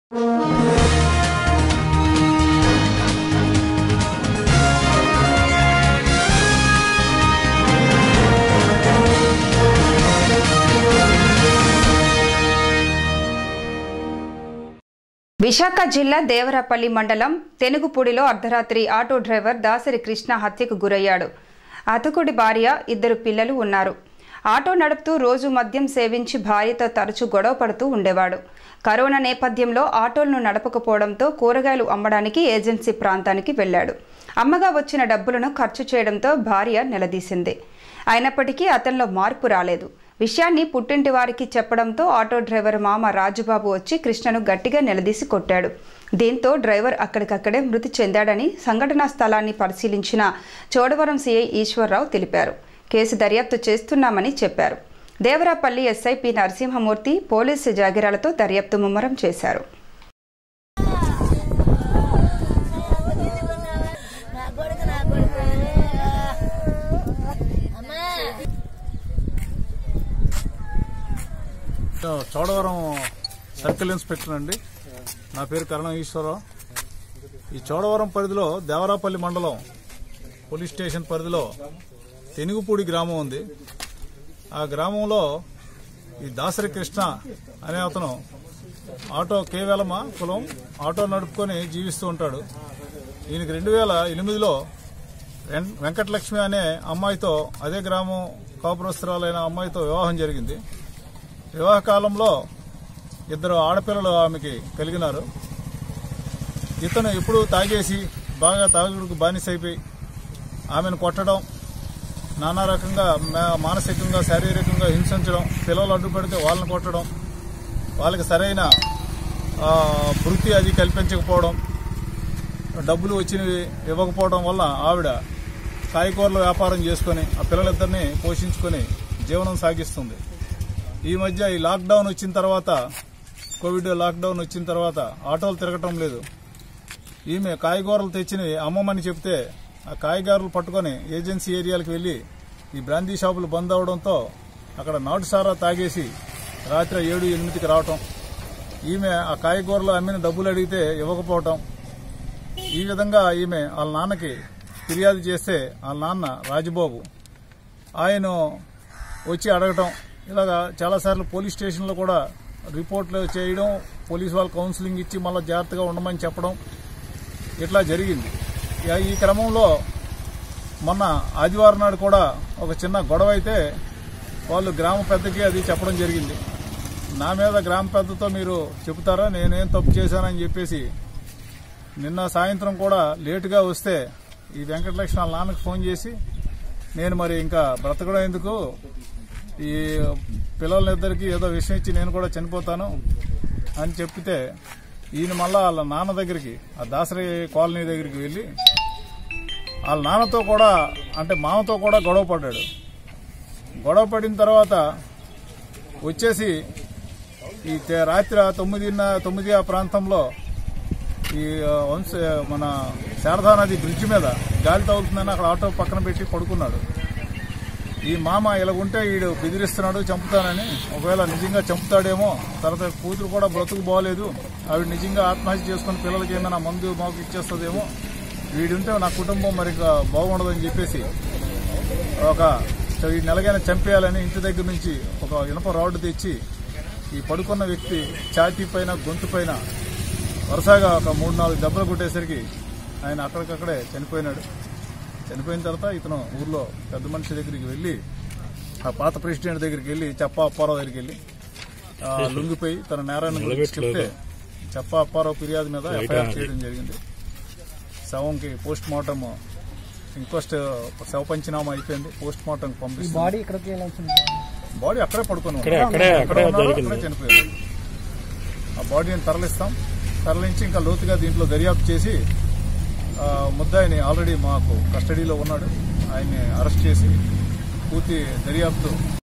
విశాఖ జిల్లా దేవరపల్లి మండలం తెనుగుపూడిలో అర్ధరాత్రి ఆటో డ్రైవర్ దాసరి కృష్ణ హత్యకు గురయ్యాడు అతకుడి భార్య ఇద్దరు పిల్లలు ఉన్నారు ఆటో నడుపుతూ రోజు మద్యం సేవించి భార్యతో తరచూ గొడవ పడుతూ ఉండేవాడు కరోనా నేపథ్యంలో ఆటోలను నడపకపోవడంతో కూరగాయలు అమ్మడానికి ఏజెన్సీ ప్రాంతానికి వెళ్ళాడు అమ్మగా వచ్చిన డబ్బులను ఖర్చు చేయడంతో భార్య నిలదీసింది అయినప్పటికీ అతనిలో మార్పు రాలేదు విషయాన్ని పుట్టింటి వారికి చెప్పడంతో ఆటో డ్రైవర్ మామ రాజుబాబు వచ్చి కృష్ణను గట్టిగా నిలదీసి కొట్టాడు దీంతో డ్రైవర్ అక్కడికక్కడే మృతి చెందాడని సంఘటనా స్థలాన్ని పరిశీలించిన చోడవరం సీఐ ఈశ్వరరావు తెలిపారు కేసు దర్యాప్తు చేస్తున్నామని చెప్పారు Devarapalli SI P Narasimhamurthy police జాగిరాలతో దర్యాప్తు ముమ్మరం చేశారు నా కొడుకు నా కొడుకు అమ్మా చోడవరం సర్కిల్ ఇన్స్పెక్టర్ అండి నా పేరు కరణం ఈశ్వరరావు ఈ చోడవరం పరిధిలో దేవరాపల్లి మండలం పోలీస్ స్టేషన్ పరిధిలో తెనుగుపూడి గ్రామం ఉంది ఆ గ్రామంలో ఈ దాసరి కృష్ణ అనే అతను ఆటో కేవలమ కులం ఆటో నడుపుకొని జీవిస్తూ ఉంటాడు ఈయనకి రెండు వేల ఎనిమిదిలో వెం- వెంకటలక్ష్మి అనే అమ్మాయితో అదే గ్రామం కాపురస్తురాలైన అమ్మాయితో వివాహం జరిగింది వివాహ కాలంలో ఇద్దరు ఆడపిల్లలు ఆమెకి కలిగినారు ఇతను ఎప్పుడూ తాగేసి బాగా తాగుడుకు బానిసైపోయి ఆమెను కొట్టడం నానా రకంగా మా- మానసికంగా శారీరకంగా హింసించడం పిల్లలు అడ్డుపడితే వాళ్ళని కొట్టడం వాళ్ళకి సరైన ఆ, వృత్తి అది కల్పించకపోవడం డబ్బులు వచ్చినవి ఇవ్వకపోవడం వల్ల ఆవిడ కాయగూరల వ్యాపారం చేసుకొని ఆ పిల్లలిద్దరిని పోషించుకొని జీవనం సాగిస్తుంది ఈ మధ్య ఈ లాక్డౌన్ వచ్చిన తర్వాత కోవిడ్ లాక్డౌన్ వచ్చిన తర్వాత ఆటోలు తిరగటం లేదు ఈమె కాయగూరలు తెచ్చినవి అమ్మమని చెప్తే ఆ కాయగూరలు పట్టుకొని ఏజెన్సీ ఏరియాలకు వెళ్లి ఈ బ్రాందీ షాపులు బంద్ అవడంతో అక్కడ నాటుసారా తాగేసి రాత్రి ఏడు ఎనిమిదికి రావటం ఈమె ఆ కాయగూరలు అమ్మిన డబ్బులు అడిగితే ఇవ్వకపోవటం ఈ విధంగా ఈమె వాళ్ళ నాన్నకి ఫిర్యాదు చేస్తే వాళ్ళ నాన్న రాజబాబు ఆయన వచ్చి అడగటం ఇలాగా చాలాసార్లు పోలీస్ స్టేషన్లో కూడా రిపోర్ట్లు చేయడం పోలీస్ వాళ్ళు కౌన్సిలింగ్ ఇచ్చి మళ్ళీ జాగ్రత్తగా ఉండమని చెప్పడం ఇట్లా జరిగింది ఇక ఈ క్రమంలో మొన్న ఆదివారం నాడు కూడా ఒక చిన్న గొడవ అయితే వాళ్ళు గ్రామ పెద్దకి అది చెప్పడం జరిగింది నా మీద గ్రామ పెద్దతో మీరు చెబుతారా నేనేం తప్పు చేశానని చెప్పేసి నిన్న సాయంత్రం కూడా లేటుగా వస్తే ఈ వెంకటలక్ష్మి వాళ్ళ నాన్నకు ఫోన్ చేసి నేను మరి ఇంకా బ్రతకడం ఎందుకు ఈ పిల్లలిద్దరికి ఏదో విషయం ఇచ్చి నేను కూడా చనిపోతాను అని చెప్పితే ఈయన మళ్ళా వాళ్ళ నాన్న దగ్గరికి ఆ దాసరి కాలనీ దగ్గరికి వెళ్ళి వాళ్ళ నాన్నతో కూడా అంటే మామతో కూడా గొడవ పడ్డాడు గొడవ పడిన తర్వాత వచ్చేసి ఈ తే- రాత్రి తొమ్మిదిన్న తొమ్మిది ఆ ప్రాంతంలో ఈ ఆ, వంశ మన శారదా నది బ్రిడ్జ్ మీద గాలి తగులుతుందని అక్కడ ఆటో పక్కన పెట్టి పడుకున్నాడు ఈ మామ ఇలాగుంటే వీడు బెదిరిస్తున్నాడు చంపుతానని ఒకవేళ నిజంగా చంపుతాడేమో తర్వాత కూతురు కూడా బ్రతుకు బాగలేదు ఆవిడ నిజంగా ఆత్మహత్య చేసుకుని పిల్లలకి ఏమైనా మందు మాకు ఇచ్చేస్తుందేమో వీడుంటే నా కుటుంబం మరి ఇంకా బాగుండదని చెప్పేసి ఒక ఈ నెలగైనా చంపేయాలని ఇంటి దగ్గర నుంచి ఒక ఇనప రాడ్ తెచ్చి ఈ పడుకున్న వ్యక్తి ఛాతీ పైన గొంతు పైన వరుసగా ఒక మూడు నాలుగు దెబ్బలు కొట్టేసరికి ఆయన అక్కడికక్కడే చనిపోయినాడు చనిపోయిన తర్వాత ఇతను ఊర్లో పెద్ద మనిషి దగ్గరికి వెళ్ళి ఆ పాత ప్రెసిడెంట్ దగ్గరికి వెళ్ళి చెప్ప అప్పారావు దగ్గరికి వెళ్ళి ఆ, లొంగిపోయి తన నేరాన్ని గురించి చెప్తే చెప్ప అప్పారావు ఫిర్యాదు మీద ఎఫ్ఐఆర్ చేయడం జరిగింది శవంకి పోస్ట్ మార్టం ఇంక్వెస్ట్ శవ పంచనామా అయిపోయింది పోస్ట్ మార్టం పంపిస్తుంది బాడీ ఇక్కడికి వెళ్ళాల్సింది బాడీ అక్కడే పడుకుని అక్కడే, ఉన్నాడు. అక్కడే, ఎక్కడ అక్కడే ఉన్నాడో జరిగింది. అక్కడే చనిపోయాడు ఆ బాడీని తరలిస్తాం తరలించి ఇంకా లోతుగా దీంట్లో దర్యాప్తు చేసి ఆ, ముద్దాయిని ఆల్రెడీ మాకు కస్టడీలో ఉన్నాడు ఆయన్ని అరెస్ట్ చేసి పూర్తి దర్యాప్తు